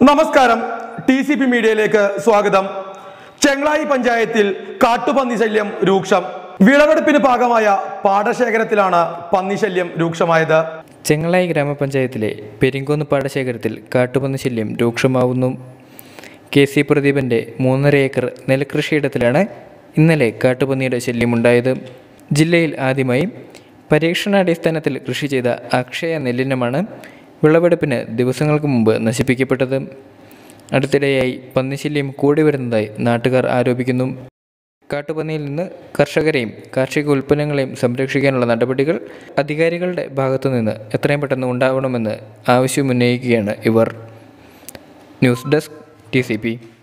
നമസ്കാരം T C P മീഡിയയിലേക്ക് സ്വാഗതം ചെങ്ങളായി പഞ്ചായത്തിൽ കാട്ടുപന്നി ശല്യം രൂക്ഷം വിളവെടുപ്പിന് ഭാഗമായ പാടശേഖരത്തിലാണ് പന്നി ശല്യം രൂക്ഷമായത് ചെങ്ങളായി ഗ്രാമപഞ്ചായത്തിലെ പെരിങ്കോന്ന് പാടശേഖരത്തിൽ കാട്ടുപന്നി ശല്യം രൂക്ഷമാവുന്നു കെ സി പ്രദീപൻ്റെ മൂന്നര ഏക്കർ നെൽകൃഷിയിടത്തിലാണ് ഇന്നലെ കാട്ടുപന്നിയുടെ ശല്യമുണ്ടായത് ജില്ലയിൽ ആദ്യമായി പരീക്ഷണാടിസ്ഥാനത്തിൽ കൃഷി ചെയ്ത അക്ഷയ നെല്ലിനമാണ് വിളവെടുപ്പിന് ദിവസങ്ങൾക്ക് മുമ്പ് നശിപ്പിക്കപ്പെട്ടത് അടുത്തിടെയായി പന്നിശല്യം കൂടി വരുന്നതായി നാട്ടുകാർ ആരോപിക്കുന്നു കാട്ടുപന്നിയിൽ നിന്ന് കർഷകരെയും കാർഷിക ഉൽപ്പന്നങ്ങളെയും സംരക്ഷിക്കാനുള്ള നടപടികൾ അധികാരികളുടെ ഭാഗത്തുനിന്ന് എത്രയും പെട്ടെന്ന് ഉണ്ടാവണമെന്ന് ആവശ്യമുന്നയിക്കുകയാണ് ഇവർ ന്യൂസ് ഡെസ്ക് ടി